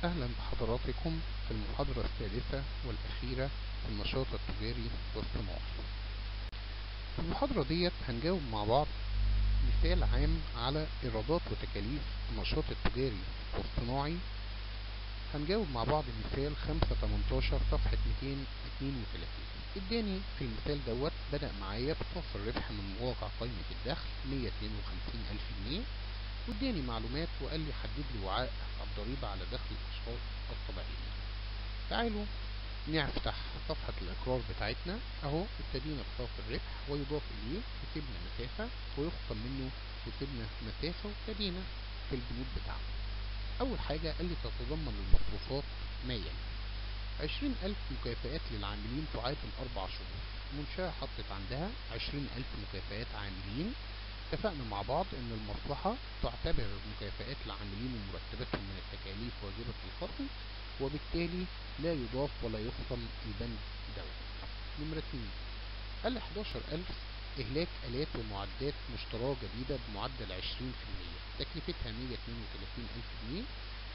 أهلا بحضراتكم في المحاضرة الثالثة والأخيرة في النشاط التجاري والصناعي في المحاضرة ديت هنجاوب مع بعض مثال عام على إيرادات وتكاليف النشاط التجاري والصناعي هنجاوب مع بعض مثال 518 صفحة 232 اداني في المثال دوت بدأ معايا بصافي الربح من واقع قائمة الدخل 152 ألف جنيه واداني معلومات وقال لي حدد لي وعاء الضريبة على دخل الأشخاص الطبيعيين تعالوا نفتح صفحة الإقرار بتاعتنا أهو ابتدينا بصافي الربح ويضاف إليه وسيبنا مسافة ويخصم منه وسيبنا مسافة وابتدينا في البنود بتاعته أول حاجة قال لي تتضمن المصروفات ما يلي عشرين ألف مكافآت للعاملين تعادل أربع شهور المنشأة حطت عندها عشرين ألف مكافآت عاملين اتفقنا مع بعض ان المصلحة تعتبر مكافآت العاملين ومرتباتهم من التكاليف واجبة الخصم وبالتالي لا يضاف ولا يخصم البند دوت نمرة اتنين قال 11000 إهلاك آلات ومعدات مشتراه جديدة بمعدل 20% تكلفتها 132 ألف جنيه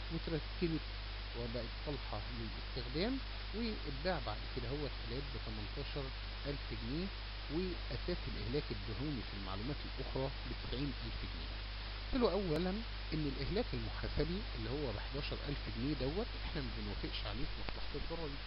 وتركبت وبقت صالحة للاستخدام واتباع بعد كده هو آلات ب 18 ألف جنيه وأساس الإهلاك الدهوني في المعلومات الأخرى ب 90 ألف جنيه قلت له أولا إن الإهلاك المحاسبي اللي هو ب 11 ألف جنيه دوت إحنا ما بنوافقش عليه في مصلحة الضرايب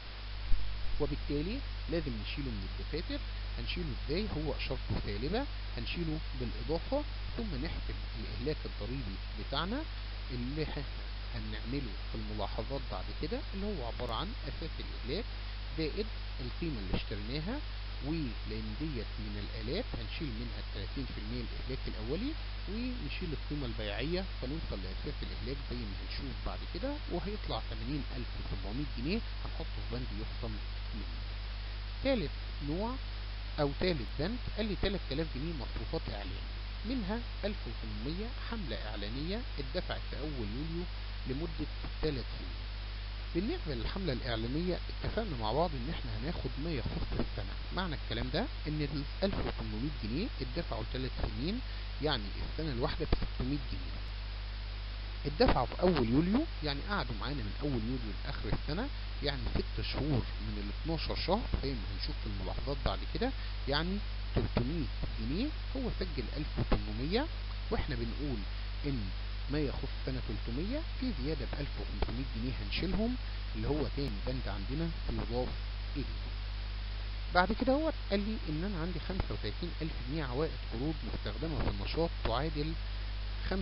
وبالتالي لازم نشيله من الدفاتر هنشيله ازاي هو اشارته سالبة هنشيله بالاضافة ثم نحسب الاهلاك الضريبي بتاعنا اللي احنا هنعمله في الملاحظات بعد كده اللي هو عبارة عن اساس الاهلاك زائد القيمة اللي اشتريناها ولان ديت من الالات هنشيل منها 30% الاهلاك الاولي ونشيل القيمة البيعية فنوصل لاساس الاهلاك زي ما هنشوف بعد كده وهيطلع 80700 جنيه هنحطه في بند يخصم منه ثالث نوع او ثالث بند قال لي 3000 جنيه مصروفات اعلان منها 1800 حملة اعلانية اتدفعت في اول يوليو لمدة 3 سنين بالنسبة للحملة الإعلانية اتفقنا مع بعض إن إحنا هناخد ما يخص السنة، معنى الكلام ده إن ال 1800 جنيه اتدفعوا لثلاث سنين يعني السنة الواحدة ب 600 جنيه. اتدفعوا في أول يوليو يعني قعدوا معانا من أول يوليو لآخر السنة يعني ست شهور من ال 12 شهر زي ما هنشوف في الملاحظات بعد كده يعني 300 جنيه هو سجل 1800 وإحنا بنقول إن ما يخص سنة 300 في زيادة ب 1500 جنيه هنشيلهم اللي هو تاني بند عندنا يضاف إليه. بعد كده هو قال لي إن أنا عندي 35000 جنيه عوائد قروض مستخدمة في النشاط تعادل 35%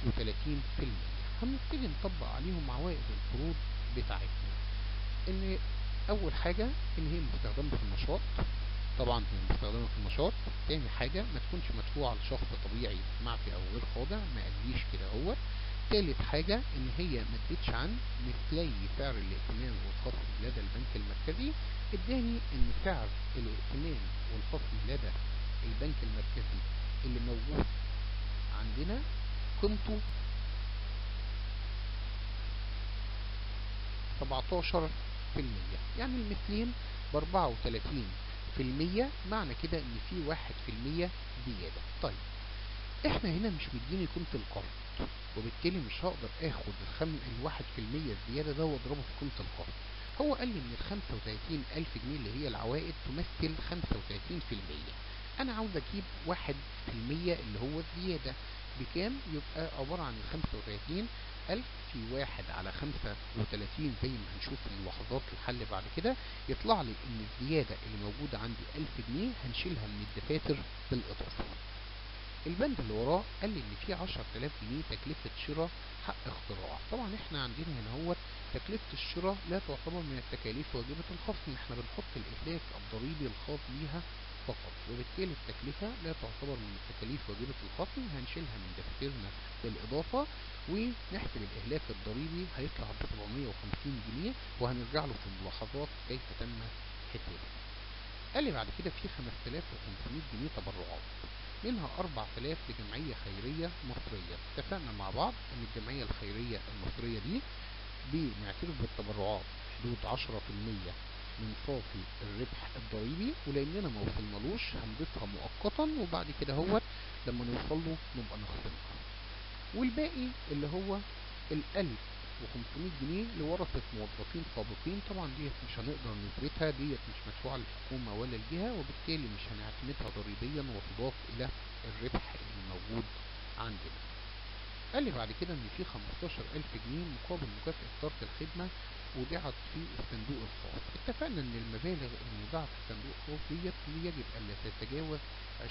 هنبتدي نطبق عليهم عوائد القروض بتاعتنا. إن أول حاجة إن هي مستخدمة في النشاط طبعا هي مستخدمة في النشاط تاني حاجة ما تكونش مدفوعة لشخص طبيعي معفي او غير خاضع ما قاليش كده هو تالت حاجة ان هي ما ادتش عن مثلي سعر الائتمان والخصم لدى البنك المركزي اداني ان سعر الائتمان والخصم لدى البنك المركزي اللي موجود عندنا قيمته 17% يعني المثلين ب 34 في المية معنى كده ان في واحد في المية زيادة طيب احنا هنا مش مديني قيمة القرض وبالتالي مش هقدر اخد الخم الواحد في المية الزيادة ده واضربه في قيمة القرض هو قال لي ان الخمسة وتلاتين الف جنيه اللي هي العوائد تمثل خمسة وتلاتين في المية انا عاوز اجيب واحد في المية اللي هو الزيادة بكام يبقى عبارة عن الخمسة وتلاتين ألف في واحد على خمسة وتلاتين زي ما هنشوف في ملاحظات الحل بعد كده يطلع لي إن الزيادة اللي موجودة عندي ألف جنيه هنشيلها من الدفاتر بالإضافة. البند اللي وراه قال لي إن في عشر تلاف جنيه تكلفة شراء حق اختراع، طبعا إحنا عندنا هنا هو تكلفة الشراء لا تعتبر من التكاليف واجبة الخصم، إحنا بنحط الإهلاك الضريبي الخاص بيها فقط وبالتالي التكلفة لا تعتبر من التكاليف واجبة الخصم هنشيلها من دفاترنا بالإضافة ونحسب الإهلاك الضريبي هيطلع ب 750 جنيه وهنرجع له في الملاحظات كيف تم حسابه. قال لي بعد كده في 5500 جنيه تبرعات منها 4000 لجمعية خيرية مصرية اتفقنا مع بعض ان الجمعية الخيرية المصرية دي بنعترف بالتبرعات حدود 10% من صافي الربح الضريبي ولاننا ما وصلنالوش هنضيفها مؤقتا وبعد كده هو لما نوصل له نبقى نخصمها والباقي اللي هو الألف و500 جنيه لورثة موظفين سابقين طبعا ديت مش هنقدر نثبتها ديت مش مدفوعة للحكومة ولا الجهة وبالتالي مش هنعتمدها ضريبيا وتضاف إلى الربح اللي موجود عندنا قال لي بعد كده ان في 15000 جنيه مقابل مكافأة ترك الخدمة وضعت في الصندوق الخاص اتفقنا ان المبالغ المودعة في الصندوق الخاص ديت يجب الا تتجاوز 20%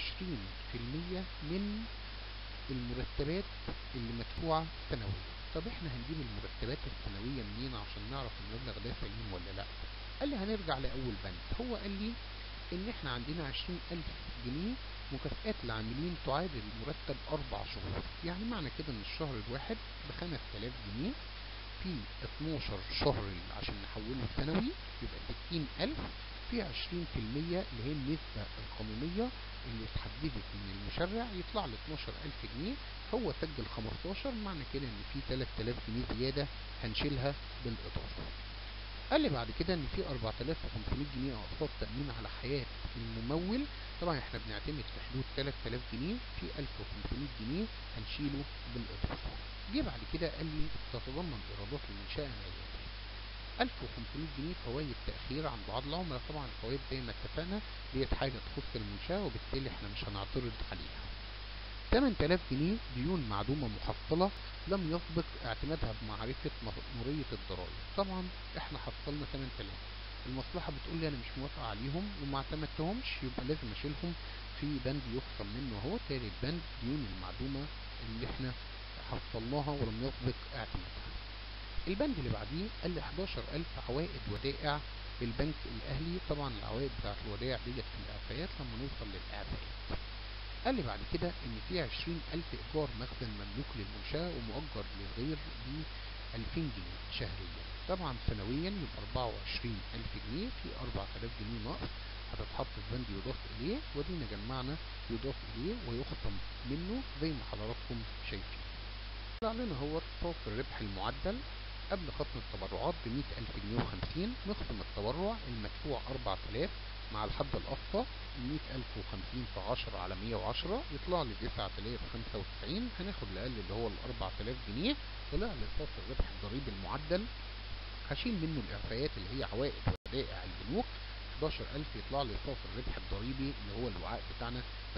من المرتبات اللي مدفوعة سنويا طب احنا هنجيب المرتبات السنوية منين عشان نعرف المبلغ ده سليم ولا لا قال لي هنرجع لأول بند هو قال لي ان احنا عندنا عشرين الف جنيه مكافآت العاملين تعادل مرتب اربع شهور يعني معنى كده ان الشهر الواحد بخمس تلاف جنيه في 12 شهر عشان نحوله سنوي يبقى ستين الف في عشرين في المية اللي هي النسبة القانونية اللي اتحددت من المشرع يطلع ل 12 ألف جنيه هو سجل 15 معنى كده ان في 3000 جنيه زيادة هنشيلها بالإضافة قال لي بعد كده ان في 4500 جنيه اقساط تأمين على حياة الممول طبعا احنا بنعتمد في حدود 3000 جنيه في 1500 جنيه هنشيله بالإضافة جه بعد كده قال لي تتضمن ايرادات المنشأة ما يلي 1500 جنيه فوائد تأخير عن بعض العملاء طبعا الفوائد زي ما اتفقنا ديت حاجة تخص المنشأة وبالتالي احنا مش هنعترض عليها 8000 جنيه ديون معدومة محصلة لم يسبق اعتمادها بمعرفة مأمورية الضرائب طبعا احنا حصلنا 8000 المصلحة بتقول لي انا مش موافقة عليهم وما اعتمدتهمش يبقى لازم اشيلهم في بند يخصم منه اهو تالت بند ديون المعدومة اللي احنا حصلناها ولم يسبق اعتمادها البند اللي بعديه قال لي 11000 عوائد ودائع بالبنك الاهلي طبعا العوائد بتاعت الودائع ديت في الاعفاءات لما نوصل للاعفاءات قال لي بعد كده ان في 20000 ايجار مخزن مملوك للمنشاه ومؤجر للغير ب 2000 جنيه شهريا طبعا سنويا يبقى 24000 جنيه في 4000 جنيه نقص هتتحط في بند يضاف اليه ودينا جمعنا يضاف اليه ويخصم منه زي ما حضراتكم شايفين طلع لنا هو صافي الربح المعدل قبل ختم التبرعات ب 100000 جنيه و50 نخصم التبرع المدفوع 4000 مع الحد الأقصى 100050 في 10 على 110 يطلع لي 9095 هناخد الأقل اللي هو ال 4000 جنيه طلع لي صافي الربح الضريبي المعدل هشيل منه الإعفاءات اللي هي عوائد ودائع البنوك 11000 يطلع لي صافي الربح الضريبي اللي هو الوعاء بتاعنا ب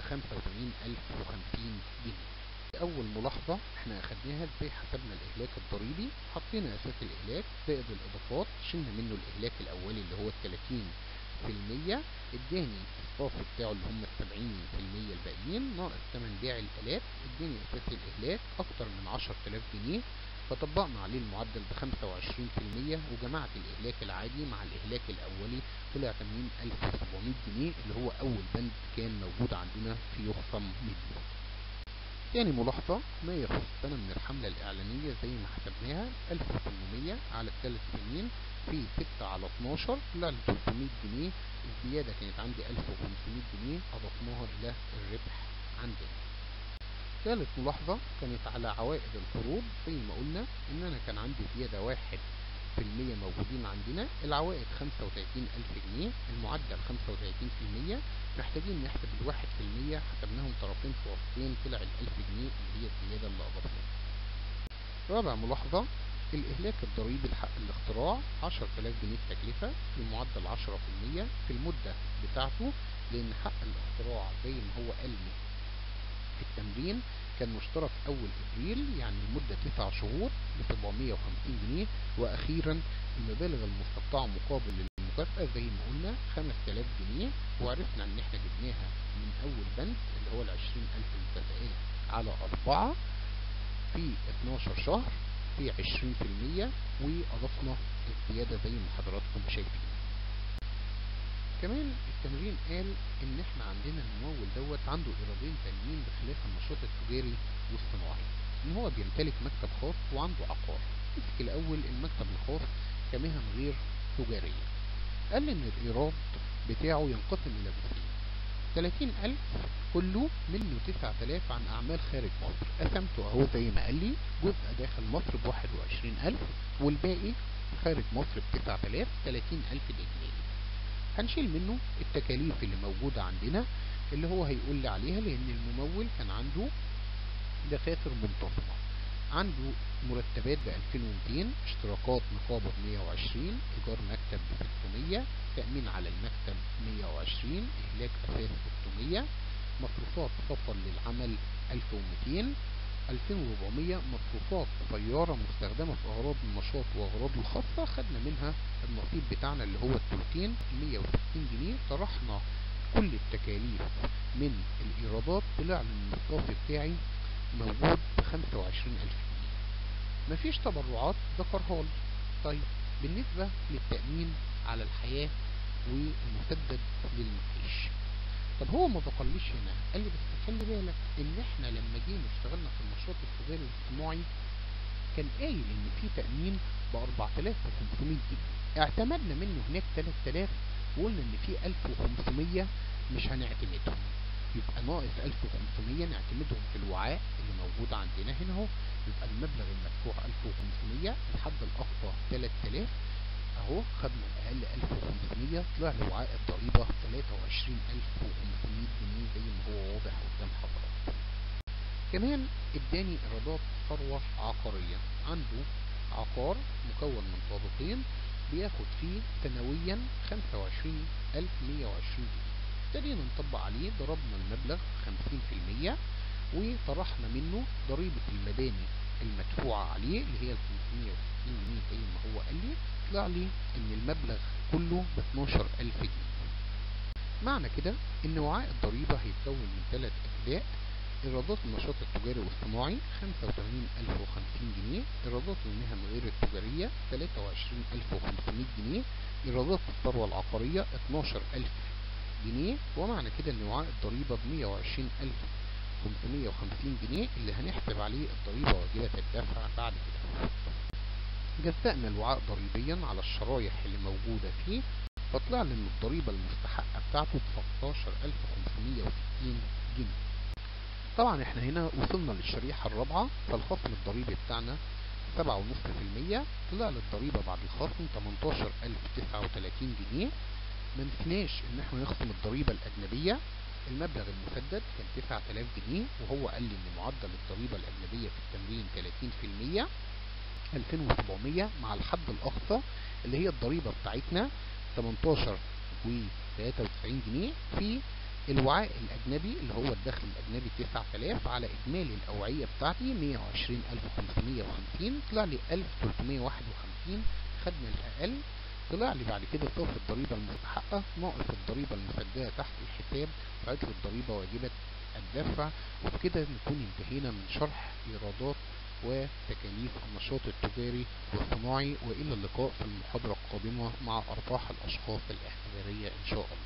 85050 جنيه اول ملاحظة احنا اخدناها ازاي حسبنا الاهلاك الضريبي حطينا اساس الاهلاك زائد الاضافات شلنا منه الاهلاك الاولي اللي هو التلاتين في المية اداني الصافي بتاعه اللي هم السبعين في المية الباقيين ناقص تمن بيع الالات اداني اساس الاهلاك اكتر من عشر تلاف جنيه فطبقنا عليه المعدل بخمسة وعشرين في المية وجمعت الإهلاك العادي مع الإهلاك الأولي طلع تمانين ألف وسبعمية جنيه اللي هو أول بند كان موجود عندنا في يخصم منه تاني ملاحظة ما يخص السنة من الحملة الإعلانية زي ما حسبناها 1800 على الثلاث سنين في 6 على 12 طلع لي 300 جنيه الزيادة كانت عندي 1500 جنيه أضفناها إلى الربح عندنا ثالث ملاحظة كانت على عوائد القروض زي ما قلنا إن أنا كان عندي زيادة واحد في المية موجودين عندنا العوائد خمسة وتلاتين ألف جنيه المعدل خمسة وتلاتين في المية محتاجين نحسب الواحد في المية حسبناهم طرفين في وسطين طلع الألف جنيه اللي هي الزيادة اللي أضفناها رابع ملاحظة الإهلاك الضريبي لحق الاختراع عشر تلاف جنيه التكلفة بمعدل عشرة في المية في المدة بتاعته لأن حق الاختراع زي ما هو قال لي في التمرين كان مشترك أول إبريل يعني المدة تسع شهور ب 750 جنيه وأخيرا المبالغ المستقطعة مقابل المكافأة زي ما قلنا 5000 جنيه وعرفنا إن إحنا جبناها من أول بند اللي هو ال 20000 مكافآت على أربعة في 12 شهر في 20% وأضفنا الزيادة زي ما حضراتكم شايفين كمان التمرين قال ان احنا عندنا الممول دوت عنده ايرادين تانيين بخلاف النشاط التجاري والصناعي ان هو بيمتلك مكتب خاص وعنده عقار مسك الاول المكتب الخاص كمهن غير تجارية قال ان الايراد بتاعه ينقسم الى جزئين 30000 كله منه 9000 عن اعمال خارج مصر قسمته اهو زي ما قال لي جزء داخل مصر ب 21000 والباقي خارج مصر ب 9000 30000 الاجمالي هنشيل منه التكاليف اللي موجودة عندنا اللي هو هيقول لي عليها لان الممول كان عنده دفاتر منتظمة عنده مرتبات ب 2200 اشتراكات نقابة ب 120 إيجار مكتب ب 600 تأمين على المكتب 120 إهلاك أساس 600 مصروفات سفر للعمل 1200 2400 مصروفات سيارة مستخدمة في أغراض النشاط وأغراض الخاصة خدنا منها النصيب بتاعنا اللي هو التلتين 160 جنيه طرحنا كل التكاليف من الإيرادات طلع لي إن الصافي بتاعي موجود ب 25000 جنيه مفيش تبرعات ذكرها لي طيب بالنسبة للتأمين على الحياة والمسدد للمعيش طب هو ما ذكرليش هنا قال لي بس خلي بالك ان احنا لما جينا اشتغلنا في النشاط التجاري والاجتماعي كان قايل ان في تأمين ب 4500 جنيه اعتمدنا منه هناك 3000 وقلنا ان في 1500 مش هنعتمدهم يبقى ناقص 1500 نعتمدهم في الوعاء اللي موجود عندنا هنا اهو يبقى المبلغ المدفوع 1500 الحد الاقصى 3000 اهو خدنا الاقل 1500 طلع لي وعاء الضريبه 23500 جنيه زي ما هو واضح قدام حضراتكم كمان اداني ايرادات ثروه عقاريه عنده عقار مكون من طابقين بياخد فيه سنويا 25120 جنيه ابتدينا نطبق عليه ضربنا المبلغ 50% وطرحنا منه ضريبة المباني المدفوعة عليه اللي هي ال 560 جنيه زي ما هو قال لي طلع لي ان المبلغ كله ب 12000 جنيه معنى كده ان وعاء الضريبة هيتكون من ثلاث اجزاء ايرادات النشاط التجاري والاجتماعي 85050 جنيه ايرادات المهن غير التجارية 23500 جنيه ايرادات الثروة العقارية 12000 جنيه ومعنى كده ان وعاء الضريبة ب 120550 جنيه اللي هنحسب عليه الضريبة واجبة الدفع بعد كده جزأنا الوعاء ضريبيا على الشرايح اللي موجودة فيه فطلع لي ان الضريبة المستحقة بتاعته ب 16560 جنيه طبعا احنا هنا وصلنا للشريحة الرابعة فالخصم الضريبي بتاعنا سبعة ونص في المية طلع لي الضريبة بعد الخصم 18039 جنيه ما نسيناش ان احنا نخصم الضريبة الأجنبية المبلغ المسدد كان 9000 جنيه وهو قال لي ان معدل الضريبة الأجنبية في التمرين 30% 2700 مع الحد الأقصى اللي هي الضريبة بتاعتنا 18 و 93 جنيه في الوعاء الأجنبي اللي هو الدخل الأجنبي 9000 على إجمالي الأوعية بتاعتي 120550 طلع لي 1351 خدنا الأقل طلع لي بعد كده صافي الضريبة المستحقة ناقص الضريبة المسجلة تحت الحساب طلعت لي الضريبة واجبة الدفع وبكده نكون انتهينا من شرح إيرادات وتكاليف النشاط التجاري والصناعي وإلى اللقاء في المحاضرة القادمة مع أرباح الأشخاص الاعتبارية إن شاء الله